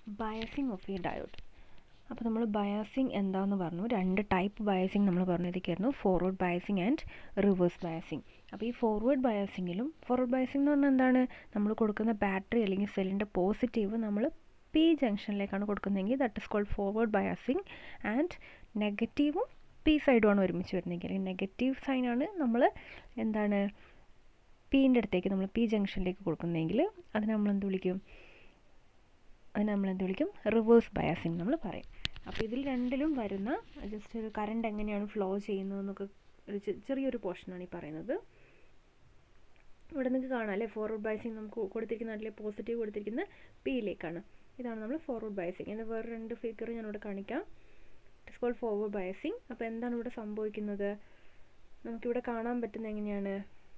biasing of ഈ diode അപ്പോൾ നമ്മൾ ബയാസിങ് എന്താണെന്ന് പറഞ്ഞു രണ്ട് ടൈപ്പ് ബയാസിങ് നമ്മൾ പറഞ്ഞു ഇതൊക്കെയായിരുന്നു forward biasing and reverse biasing അപ്പോൾ ഈ ഫോർവേഡ് ബയാസിങ്ങിലും ഫോർവേഡ് ബയാസിംഗ് എന്ന് പറഞ്ഞാൽ എന്താണ് നമ്മൾ കൊടുക്കുന്ന ബാറ്ററി അല്ലെങ്കിൽ സെല്ലിൻ്റെ പോസിറ്റീവ് നമ്മൾ പി ജംഗ്ഷനിലേക്കാണ് കൊടുക്കുന്നതെങ്കിൽ that is called forward biasing and നെഗറ്റീവും പി സൈഡുമാണ് ഒരുമിച്ച് വരുന്നതെങ്കിൽ അല്ലെങ്കിൽ നെഗറ്റീവ് സൈനാണ് നമ്മൾ എന്താണ് പീൻ്റെ അടുത്തേക്ക് നമ്മൾ പി ജംഗ്ഷനിലേക്ക് കൊടുക്കുന്നതെങ്കിൽ അതിനെ നമ്മൾ എന്ത് വിളിക്കും അതിനെ നമ്മൾ എന്ത് വിളിക്കും റിവേഴ്സ് ബയാസിങ് നമ്മൾ പറയും അപ്പോൾ ഇതിൽ രണ്ടിലും വരുന്ന ജസ്റ്റ് ഒരു കറണ്ട് എങ്ങനെയാണ് ഫ്ലോ ചെയ്യുന്നതെന്നൊക്കെ ഒരു ചെറിയൊരു പോർഷനാണ് ഈ പറയുന്നത് ഇവിടെ നിങ്ങൾക്ക് കാണാം അല്ലേ ഫോർവേഡ് ബയസിങ് നമുക്ക് കൊടുത്തിരിക്കുന്ന അതിലെ പോസിറ്റീവ് കൊടുത്തിരിക്കുന്ന പിയിലേക്കാണ് ഇതാണ് നമ്മൾ ഫോർവേഡ് ബയസിങ് എൻ്റെ വേറെ രണ്ട് ഫിഗർ ഞാനിവിടെ കാണിക്കാം ഇറ്റ്സ് കോൾഡ് ഫോർവേഡ് ബയസിങ് അപ്പോൾ എന്താണ് ഇവിടെ സംഭവിക്കുന്നത് നമുക്കിവിടെ കാണാൻ പറ്റുന്ന എങ്ങനെയാണ്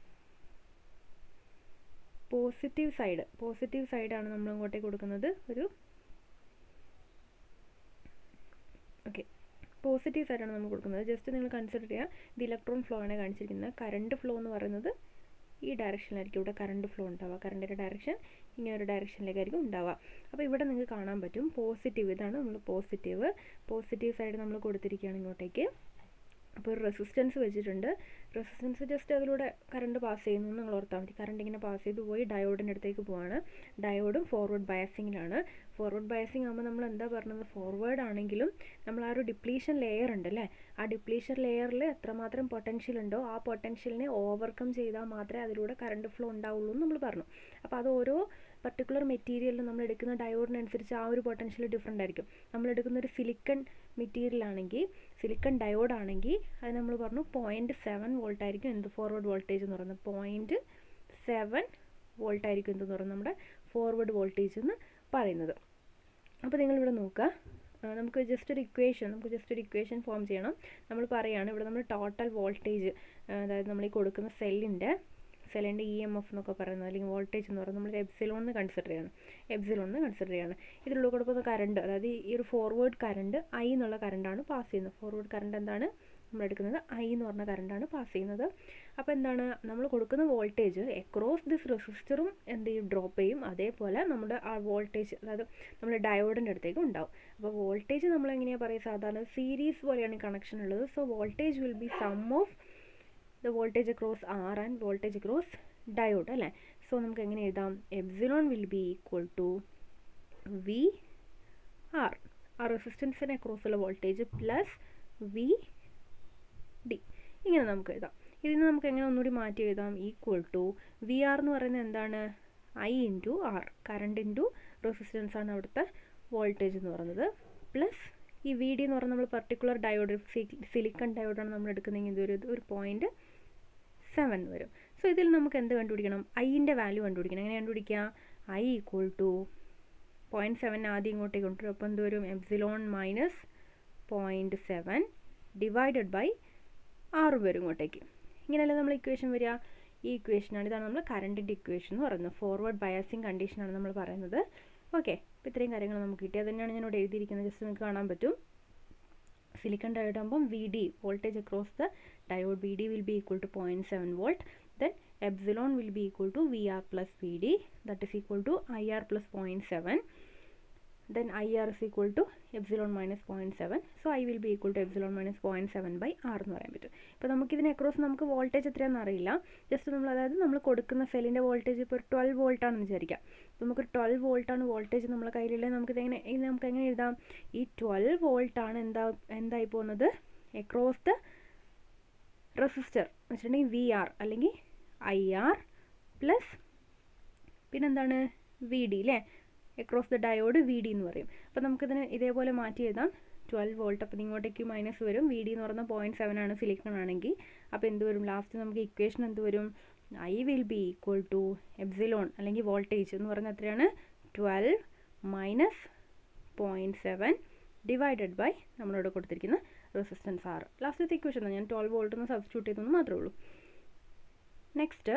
പോസിറ്റീവ് സൈഡ് പോസിറ്റീവ് സൈഡാണ് നമ്മൾ അങ്ങോട്ടേക്ക് കൊടുക്കുന്നത് ഒരു ഓക്കെ പോസിറ്റീവ് സൈഡാണ് നമ്മൾ കൊടുക്കുന്നത് ജസ്റ്റ് നിങ്ങൾ കൺസിഡർ ചെയ്യുക ഇത് ഇലക്ട്രോൺ ഫ്ലോ ആണ് കാണിച്ചിരിക്കുന്നത് കറണ്ട് ഫ്ലോ എന്ന് പറയുന്നത് ഈ ഡയറക്ഷനിലായിരിക്കും ഇവിടെ കറണ്ട് ഫ്ലോ ഉണ്ടാവുക കറണ്ടിൻ്റെ ഡയറക്ഷൻ ഇങ്ങനെ ഒരു ഡയറക്ഷനിലേക്കായിരിക്കും ഉണ്ടാവുക അപ്പോൾ ഇവിടെ നിങ്ങൾക്ക് കാണാൻ പറ്റും പോസിറ്റീവ് ഇതാണ് നമ്മൾ പോസിറ്റീവ് പോസിറ്റീവ് സൈഡ് നമ്മൾ കൊടുത്തിരിക്കുകയാണ് ഇങ്ങോട്ടേക്ക് അപ്പോൾ ഒരു റെസിസ്റ്റൻസ് വെച്ചിട്ടുണ്ട് റെസിസ്റ്റൻസ് ജസ്റ്റ് അതിലൂടെ കറണ്ട് പാസ് ചെയ്യുന്നു നിങ്ങൾ ഓർത്താൽ മതി കറണ്ട് ഇങ്ങനെ പാസ് ചെയ്ത് പോയി ഡയോഡിൻ്റെ അടുത്തേക്ക് പോവാണ് ഡയോഡും ഫോർവേഡ് ബയസിങ്ങിലാണ് ഫോർവേഡ് ബയസിങ് ആകുമ്പോൾ നമ്മൾ എന്താ പറഞ്ഞത് ഫോർവേഡ് ആണെങ്കിലും നമ്മൾ ആ ഒരു ഡിപ്ലീഷൻ ലെയർ ഉണ്ട് അല്ലേ ആ ഡിപ്ലീഷൻ ലെയറിൽ എത്രമാത്രം പൊട്ടൻഷ്യൽ ഉണ്ടോ ആ പൊട്ടൻഷ്യലിനെ ഓവർകം ചെയ്താൽ മാത്രമേ അതിലൂടെ കറണ്ട് ഫ്ലോ ഉണ്ടാവുള്ളൂ എന്ന് നമ്മൾ പറഞ്ഞു അപ്പോൾ അത് ഓരോ പർട്ടിക്കുലർ മെറ്റീരിയലിൽ നമ്മൾ എടുക്കുന്ന ഡയോഡിനനുസരിച്ച് ആ ഒരു പൊട്ടൻഷ്യൽ ഡിഫറെൻ്റ് ആയിരിക്കും നമ്മൾ എടുക്കുന്ന ഒരു സിലിക്കൺ മെറ്റീരിയൽ ആണെങ്കിൽ സിലിക്കൺ ഡയോഡ് ആണെങ്കിൽ അത് നമ്മൾ പറഞ്ഞു പോയിൻറ്റ് സെവൻ വോൾട്ട് ആയിരിക്കും എന്ത് ഫോർവേഡ് വോൾട്ടേജ് എന്ന് പറയുന്നത് പോയിൻറ്റ് സെവൻ വോൾട്ട് ആയിരിക്കും എന്തെന്ന് പറയുന്നത് നമ്മുടെ ഫോർവേഡ് വോൾട്ടേജ് എന്ന് പറയുന്നത് അപ്പോൾ നിങ്ങളിവിടെ നോക്കുക നമുക്ക് ജസ്റ്റ് ഒരു ഇക്വേഷൻ നമുക്ക് ജസ്റ്റ് ഒരു ഇക്വേഷൻ ഫോം ചെയ്യണം നമ്മൾ പറയുകയാണ് ഇവിടെ നമ്മൾ ടോട്ടൽ വോൾട്ടേജ് അതായത് നമ്മൾ ഈ കൊടുക്കുന്ന സെല്ലിൻ്റെ സെല്ലിൻ്റെ ഇ എം എഫ് എന്നൊക്കെ പറയുന്നത് അല്ലെങ്കിൽ വോൾട്ടേജ് എന്ന് പറയുന്നത് നമ്മൾ എബ്സിലോൺ എന്ന് കൺസിഡർ ചെയ്യണം എബ്സിലോൺ എന്ന് കൺസിഡർ ചെയ്യണം ഇതിലുള്ള കൊടുക്കുന്ന കറണ്ട് അതായത് ഈ ഒരു ഫോർവേഡ് കറണ്ട് ഐ എന്നുള്ള കറണ്ടാണ് പാസ് ചെയ്യുന്നത് ഫോർവേഡ് കറണ്ട് എന്താണ് നമ്മൾ എടുക്കുന്നത് ഐ എന്ന് പറഞ്ഞ കറണ്ടാണ് പാസ് ചെയ്യുന്നത് അപ്പോൾ എന്താണ് നമ്മൾ കൊടുക്കുന്ന വോൾട്ടേജ് എക്രോസ് ദിസ് റെസിസ്റ്ററും എന്ത് ചെയ്യും ഡ്രോപ്പ് ചെയ്യും അതേപോലെ നമ്മുടെ ആ വോൾട്ടേജ് അതായത് നമ്മുടെ ഡയോഡിൻ്റെ അടുത്തേക്ക് ഉണ്ടാവും അപ്പോൾ വോൾട്ടേജ് നമ്മൾ എങ്ങനെയാണ് പറയുക സാധാരണ സീരീസ് പോലെയാണ് കണക്ഷൻ ഉള്ളത് so voltage will be sum of the voltage across R and voltage across diode അല്ലേ സോ നമുക്ക് എങ്ങനെ എഴുതാം epsilon will be equal to V R ആ റെസിസ്റ്റൻസിന് അക്രോസുള്ള വോൾട്ടേജ് പ്ലസ് വി ഡി ഇങ്ങനെ നമുക്ക് എഴുതാം ഇതിന് നമുക്ക് എങ്ങനെ ഒന്നുകൂടി മാറ്റി എഴുതാം ഈക്വൽ ടു വി ആർ എന്ന് പറയുന്നത് എന്താണ് I into R current into resistance ആണ് അവിടുത്തെ വോൾട്ടേജ് എന്ന് പറയുന്നത് പ്ലസ് ഈ വി ഡി എന്ന് പറയുന്നത് നമ്മൾ പർട്ടിക്കുലർ ഡയോഡ് സിലിക്കൺ ഡയോഡാണ് നമ്മൾ എടുക്കുന്നതെങ്കിൽ ഇതൊരു ഒരു പോയിൻറ്റ് സെവൻ വരും സോ ഇതിൽ നമുക്ക് എന്ത് കണ്ടുപിടിക്കണം ഐൻ്റെ വാല്യൂ കണ്ടുപിടിക്കണം എങ്ങനെ കണ്ടുപിടിക്കുക I equal to point seven ആദ്യം ഇങ്ങോട്ടേക്ക് കൊണ്ടുവരും അപ്പോൾ എന്ത് വരും epsilon minus point seven divided by R വരും ഇങ്ങോട്ടേക്ക് ഇങ്ങനെയല്ലേ നമ്മൾ ഇക്വേഷൻ വരിക ഈ ഇക്വേഷനാണ് ഇതാണ് നമ്മൾ കറണ്ടിൻ്റെ ഇക്വേഷൻ എന്ന് പറയുന്നത് ഫോർവേഡ് ബയാസിങ് കണ്ടീഷനാണ് നമ്മൾ പറയുന്നത് ഓക്കെ അപ്പോൾ ഇത്രയും കാര്യങ്ങൾ നമുക്ക് കിട്ടി അത് തന്നെയാണ് ഞാൻ ഇവിടെ എഴുതിയിരിക്കുന്നത് ജസ്റ്റ് നിങ്ങൾക്ക് കാണാൻ പറ്റും സിലിക്കൺ ഡയോഡ് ആകുമ്പം V D voltage across the diode V D will be equal to point seven volt then epsilon will be equal to V R plus V D that is equal to I R plus point seven then IR is equal to epsilon minus 0.7 so I will be equal to epsilon minus 0.7 by R എന്ന് പറയാൻ പറ്റും ഇപ്പോൾ നമുക്കിതിന് across നമുക്ക് voltage എത്രയാണെന്ന് അറിയില്ല just നമ്മൾ അതായത് നമ്മൾ കൊടുക്കുന്ന സെല്ലിൻ്റെ വോൾട്ടേജ് ഇപ്പോൾ ഒരു ട്വൽവ് വോൾട്ടാണെന്ന് വിചാരിക്കാം അപ്പോൾ നമുക്ക് ട്വൽവ് വോൾട്ടാണ് വോൾട്ടേജ് നമ്മളെ കയ്യിലുള്ള നമുക്ക് ഇതെങ്ങനെ ഇത് നമുക്ക് എങ്ങനെ എഴുതാം ഈ ട്വൽവ് വോൾട്ടാണ് എന്താ എന്തായി പോകുന്നത് അക്രോസ് ദ റെസിസ്റ്റർ എന്ന് വെച്ചിട്ടുണ്ടെങ്കിൽ വി ആർ അല്ലെങ്കിൽ ഐ ആർ പ്ലസ് പിന്നെന്താണ് വി ഡി അല്ലേ across the diode V D എന്ന് പറയും അപ്പോൾ നമുക്കിതിന് ഇതേപോലെ മാറ്റി എഴുതാം ട്വൽവ് വോൾട്ട് അപ്പോൾ ഇങ്ങോട്ടേക്ക് മൈനസ് വരും വി ഡി എന്ന് പറയുന്നത് പോയിൻറ്റ് സെവൻ ആണ് സിലിക്കൺ ആണെങ്കിൽ അപ്പോൾ എന്ത് വരും ലാസ്റ്റ് നമുക്ക് ഇക്വേഷൻ എന്ത് വരും I will be equal to epsilon അല്ലെങ്കിൽ വോൾട്ടേജ് എന്ന് പറയുന്നത് എത്രയാണ് twelve minus point seven divided by നമ്മളോട് കൊടുത്തിരിക്കുന്ന റെസിസ്റ്റൻസ് ആർ ലാസ്റ്റത്തെ ഇക്വേഷൻ ഞാൻ ട്വൽവ് വോൾട്ട് എന്ന് സബ്സ്റ്റിറ്റ്യൂട്ട് ചെയ്തെന്ന് മാത്രമേ ഉള്ളൂ നെക്സ്റ്റ്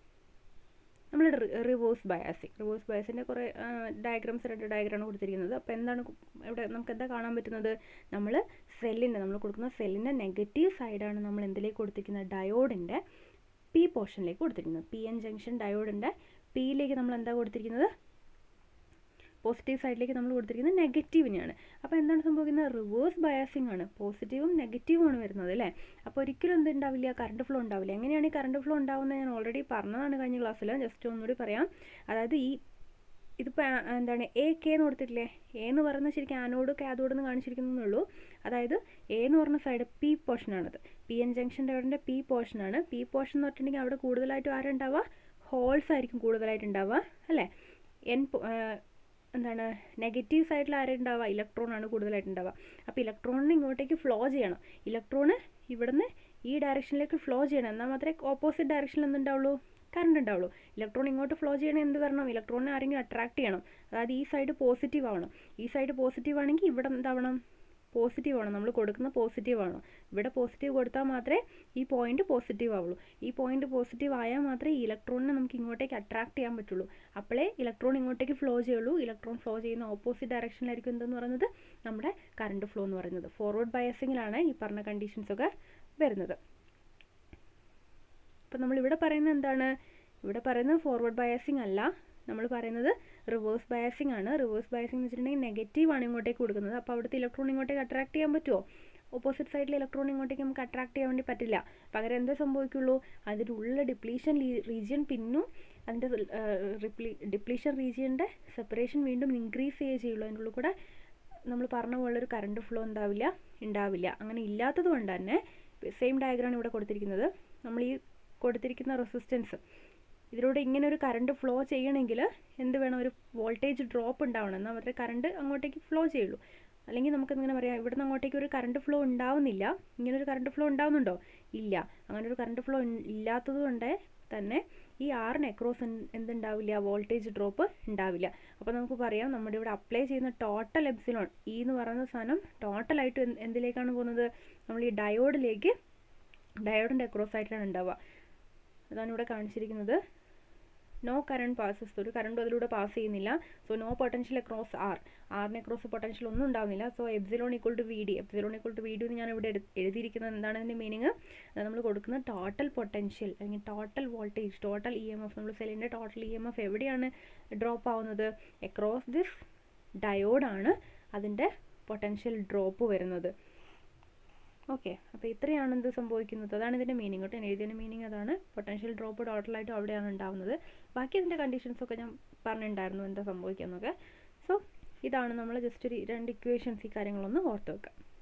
നമ്മൾ റിവേഴ്സ് ബയാസിങ് റിവേഴ്സ് ബയാസിൻ്റെ കുറേ ഡയഗ്രാംസ് രണ്ട് ഡയഗ്രാമാണ് കൊടുത്തിരിക്കുന്നത് അപ്പോൾ എന്താണ് ഇവിടെ നമുക്ക് എന്താ കാണാൻ പറ്റുന്നത് നമ്മൾ സെല്ലിൻ്റെ നമ്മൾ കൊടുക്കുന്ന സെല്ലിൻ്റെ നെഗറ്റീവ് സൈഡാണ് നമ്മൾ എന്തിലേക്ക് കൊടുത്തിരിക്കുന്നത് ഡയോഡിൻ്റെ പി പോർഷനിലേക്ക് കൊടുത്തിരിക്കുന്നത് പി എൻ ജംഗ്ഷൻ ഡയോഡിൻ്റെ പിയിലേക്ക് നമ്മൾ എന്താ കൊടുത്തിരിക്കുന്നത് പോസിറ്റീവ് സൈഡിലേക്ക് നമ്മൾ കൊടുത്തിരിക്കുന്നത് നെഗറ്റീവിനെയാണ് അപ്പോൾ എന്താണ് സംഭവിക്കുന്നത് റിവേഴ്സ് ബയാസിംഗ് ആണ് പോസിറ്റീവും നെഗറ്റീവും ആണ് വരുന്നത് അല്ലേ അപ്പോൾ ഒരിക്കലും എന്ത് ഉണ്ടാവില്ല കറണ്ട് ഫ്ലോ ഉണ്ടാവില്ല എങ്ങനെയാണ് ഈ കറണ്ട് ഫ്ലോ ഉണ്ടാവുന്നത് ഞാൻ ഓൾറെഡി പറഞ്ഞതാണ് കഴിഞ്ഞ ക്ലാസ്സിൽ ജസ്റ്റ് ഒന്നുകൂടി പറയാം അതായത് ഈ ഇതിപ്പോൾ എന്താണ് എ കെ എന്ന് കൊടുത്തിട്ടില്ലേ എ എന്ന് പറയുന്നത് ശരിക്കും ആനോഡ് കാഥോഡ് എന്ന് കാണിച്ചിരിക്കുന്നേ ഉള്ളൂ അതായത് എ എന്ന് പറഞ്ഞ സൈഡ് പി പോർഷനാണത് പി എൻ ജംഗ്ഷൻ ഡയോഡിൻ്റെ പി പോർഷനാണ് പി പോർഷൻ എന്ന് പറഞ്ഞിട്ടുണ്ടെങ്കിൽ അവിടെ കൂടുതലായിട്ടും ആരുണ്ടാവുക ഹോൾസ് ആയിരിക്കും കൂടുതലായിട്ട് ഉണ്ടാവുക അല്ലേ എൻ എന്താണ് നെഗറ്റീവ് സൈഡിൽ ആരുണ്ടാവുക ഇലക്ട്രോൺ ആണ് കൂടുതലായിട്ട് ഉണ്ടാവുക അപ്പോൾ ഇലക്ട്രോണിന് ഇങ്ങോട്ടേക്ക് ഫ്ലോ ചെയ്യണം ഇലക്ട്രോണ് ഇവിടുന്ന് ഈ ഡയറക്ഷനിലേക്ക് ഫ്ലോ ചെയ്യണം എന്നാൽ മാത്രമേ ഓപ്പോസിറ്റ് ഡയറക്ഷനിൽ എന്തുണ്ടാവുള്ളൂ കറണ്ട് ഉണ്ടാവുള്ളൂ ഇലക്ട്രോൺ ഇങ്ങോട്ട് ഫ്ലോ ചെയ്യണം എന്ത് വരണം ഇലക്ട്രോണിനെ ആരെങ്കിലും അട്രാക്ട് ചെയ്യണം അതായത് ഈ സൈഡ് പോസിറ്റീവ് ആവണം ഈ സൈഡ് പോസിറ്റീവ് ആണെങ്കിൽ ഇവിടെ എന്താവണം പോസിറ്റീവ് ആണ് നമ്മൾ കൊടുക്കുന്ന പോസിറ്റീവ് ആണ് ഇവിടെ പോസിറ്റീവ് കൊടുത്താൽ മാത്രമേ ഈ പോയിന്റ് പോസിറ്റീവ് ആവുള്ളൂ ഈ പോയിന്റ് പോസിറ്റീവ് ആയാൽ മാത്രമേ ഈ ഇലക്ട്രോണിനെ നമുക്ക് ഇങ്ങോട്ടേക്ക് അട്രാക്ട് ചെയ്യാൻ പറ്റുള്ളൂ അപ്പോഴേ ഇലക്ട്രോൺ ഇങ്ങോട്ടേക്ക് ഫ്ലോ ചെയ്യുള്ളൂ ഇലക്ട്രോൺ ഫ്ലോ ചെയ്യുന്ന ഓപ്പോസിറ്റ് ഡയറക്ഷനിലായിരിക്കും എന്തെന്ന് പറയുന്നത് നമ്മുടെ കറണ്ട് ഫ്ലോ എന്ന് പറയുന്നത് ഫോർവേഡ് ബയസിങ്ങിലാണ് ഈ പറഞ്ഞ കണ്ടീഷൻസ് ഒക്കെ വരുന്നത് അപ്പോൾ നമ്മൾ ഇവിടെ പറയുന്നത് എന്താണ് ഇവിടെ പറയുന്നത് ഫോർവേഡ് ബയസിങ് അല്ല നമ്മൾ പറയുന്നത് റിവേഴ്സ് ബയസിങ് ആണ് റിവേഴ്സ് ബയസിംഗ് എന്ന് വെച്ചിട്ടുണ്ടെങ്കിൽ നെഗറ്റീവ് ആണ് ഇങ്ങോട്ടേക്ക് കൊടുക്കുന്നത് അപ്പോൾ അവിടുത്തെ ഇലക്ട്രോൺ ഇങ്ങോട്ടേക്ക് അട്രാക്ട് ചെയ്യാൻ പറ്റുമോ ഓപ്പോസിറ്റ് സൈഡിൽ ഇലക്ട്രോൺ ഇങ്ങോട്ടേക്ക് നമുക്ക് അട്രാക്ട് ചെയ്യാൻ വേണ്ടി പറ്റില്ല പകരം എന്തേ സംഭവിക്കുള്ളൂ അതിൻ്റെ ഉള്ള ഡിപ്ലീഷൻ റീജിയൻ പിന്നും അതിൻ്റെ റിപ്ലീ ഡിപ്ലീഷൻ റീജിയൻ്റെ സെപ്പറേഷൻ വീണ്ടും ഇൻക്രീസ് ചെയ്യുകയേ ചെയ്യുള്ളൂ അതിൻ്റെ ഉള്ളിൽ കൂടെ നമ്മൾ പറഞ്ഞ പോലുള്ളൊരു കറണ്ട് ഫ്ലോ ഉണ്ടാവില്ല ഉണ്ടാവില്ല അങ്ങനെ ഇല്ലാത്തത് കൊണ്ട് തന്നെ സെയിം ഡയഗ്രാം ഇവിടെ കൊടുത്തിരിക്കുന്നത് നമ്മൾ ഈ കൊടുത്തിരിക്കുന്ന റെസിസ്റ്റൻസ് ഇതിലൂടെ ഇങ്ങനെ ഒരു കറണ്ട് ഫ്ലോ ചെയ്യണമെങ്കിൽ എന്ത് വേണം ഒരു വോൾട്ടേജ് ഡ്രോപ്പ് ഉണ്ടാവണം എന്നാൽ മാത്രമേ കറണ്ട് അങ്ങോട്ടേക്ക് ഫ്ലോ ചെയ്യുള്ളൂ അല്ലെങ്കിൽ നമുക്ക് ഇങ്ങനെ പറയാം ഇവിടുന്ന് അങ്ങോട്ടേക്ക് ഒരു കറണ്ട് ഫ്ലോ ഉണ്ടാവുന്നില്ല ഇങ്ങനെ ഒരു കറണ്ട് ഫ്ലോ ഉണ്ടാവുന്നുണ്ടോ ഇല്ല അങ്ങനെ ഒരു കറണ്ട് ഫ്ലോ ഇല്ലാത്തത് കൊണ്ട് തന്നെ ഈ ആറിന് അക്രോസ് എന്തുണ്ടാവില്ല വോൾട്ടേജ് ഡ്രോപ്പ് ഉണ്ടാവില്ല അപ്പോൾ നമുക്ക് പറയാം നമ്മുടെ ഇവിടെ അപ്ലൈ ചെയ്യുന്ന ടോട്ടൽ എപ്സിലോൺ ഈ എന്ന് പറയുന്ന സാധനം ടോട്ടലായിട്ട് എന്തിലേക്കാണ് പോകുന്നത് നമ്മൾ ഈ ഡയോഡിലേക്ക് ഡയോഡിൻ്റെ അക്രോസ് ആയിട്ടാണ് ഉണ്ടാവുക അതാണ് ഇവിടെ കാണിച്ചിരിക്കുന്നത് നോ കറണ്ട് പാസസ് ഒരു കറണ്ട് അതിലൂടെ പാസ് ചെയ്യുന്നില്ല so no potential across R ആറിന് അക്രോസ് പൊട്ടൻഷ്യൽ ഒന്നും ഉണ്ടാവുന്നില്ല so epsilon equal to V D epsilon equal to V D എന്ന് ഞാൻ ഇവിടെ എഴുതിയിരിക്കുന്നത് എന്താണ് അതിൻ്റെ മീനിങ് നമ്മൾ കൊടുക്കുന്ന ടോട്ടൽ പൊട്ടൻഷ്യൽ അല്ലെങ്കിൽ total voltage total E M F നമ്മൾ സെല്ലിൻ്റെ ടോട്ടൽ ഇ എം എഫ് എവിടെയാണ് ഡ്രോപ്പ് ആവുന്നത് അക്രോസ് ദിസ് ഡയോഡാണ് അതിൻ്റെ പൊട്ടൻഷ്യൽ ഡ്രോപ്പ് വരുന്നത് ഓക്കെ അപ്പോൾ ഇത്രയാണ് എന്ത് സംഭവിക്കുന്നത് അതാണ് ഇതിൻ്റെ മീനിങ് കേട്ടോ ഞാൻ എഴുതിയതിൻ്റെ മീനിങ് അതാണ് പൊട്ടൻഷ്യൽ ഡ്രോപ്പ് ടോട്ടലായിട്ട് അവിടെയാണ് ഉണ്ടാവുന്നത് ബാക്കി ഇതിൻ്റെ കണ്ടീഷൻസ് ഒക്കെ ഞാൻ പറഞ്ഞിട്ടുണ്ടായിരുന്നു എന്താ സംഭവിക്കുക എന്നൊക്കെ സോ ഇതാണ് നമ്മൾ ജസ്റ്റ് ഒരു രണ്ട് ഇക്വേഷൻസ് ഈ കാര്യങ്ങളൊന്ന് ഓർത്ത് വെക്കാം